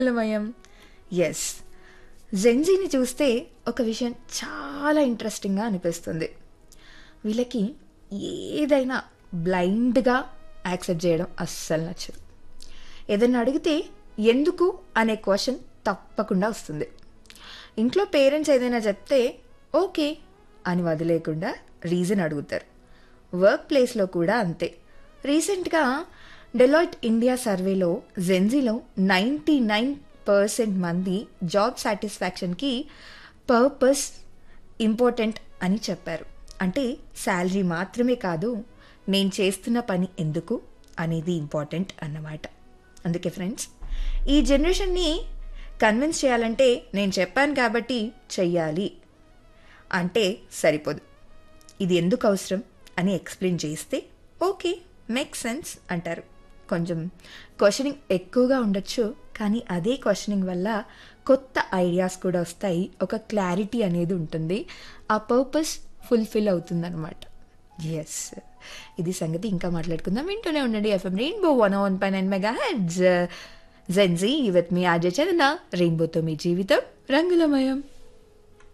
మయం ఎస్ జెన్జీని చూస్తే ఒక విషయం చాలా ఇంట్రెస్టింగ్గా అనిపిస్తుంది వీళ్ళకి ఏదైనా బ్లైండ్గా యాక్సెప్ట్ చేయడం అస్సలు నచ్చదు ఏదైనా అడిగితే ఎందుకు అనే క్వశ్చన్ తప్పకుండా వస్తుంది ఇంట్లో పేరెంట్స్ ఏదైనా చెప్తే ఓకే అని వదిలేకుండా రీజన్ అడుగుతారు వర్క్ ప్లేస్లో కూడా అంతే రీసెంట్గా డెలాయిట్ ఇండియా సర్వేలో జెన్జీలో నైంటీ నైన్ పర్సెంట్ మంది జాబ్ సాటిస్ఫాక్షన్కి పర్పస్ ఇంపార్టెంట్ అని చెప్పారు అంటే శాలరీ మాత్రమే కాదు నేను చేస్తున్న పని ఎందుకు అనేది ఇంపార్టెంట్ అన్నమాట అందుకే ఫ్రెండ్స్ ఈ జనరేషన్ని కన్విన్స్ చేయాలంటే నేను చెప్పాను కాబట్టి చెయ్యాలి అంటే సరిపోదు ఇది ఎందుకు అవసరం అని ఎక్స్ప్లెయిన్ చేస్తే ఓకే మేక్ సెన్స్ అంటారు కొంచెం క్వశ్చనింగ్ ఎక్కువగా ఉండొచ్చు కానీ అదే క్వశ్చనింగ్ వల్ల కొత్త ఐడియాస్ కూడా వస్తాయి ఒక క్లారిటీ అనేది ఉంటుంది ఆ పర్పస్ ఫుల్ఫిల్ అవుతుందన్నమాట ఎస్ ఇది సంగతి ఇంకా మాట్లాడుకుందాం వింటూనే ఉండండి ఎఫ్ఎం రెయిన్బో వన్ వన్ పై nine mega heads Gen Z with me R J Chandana రెయిన్బోతో మీ జీవితం రంగులమయం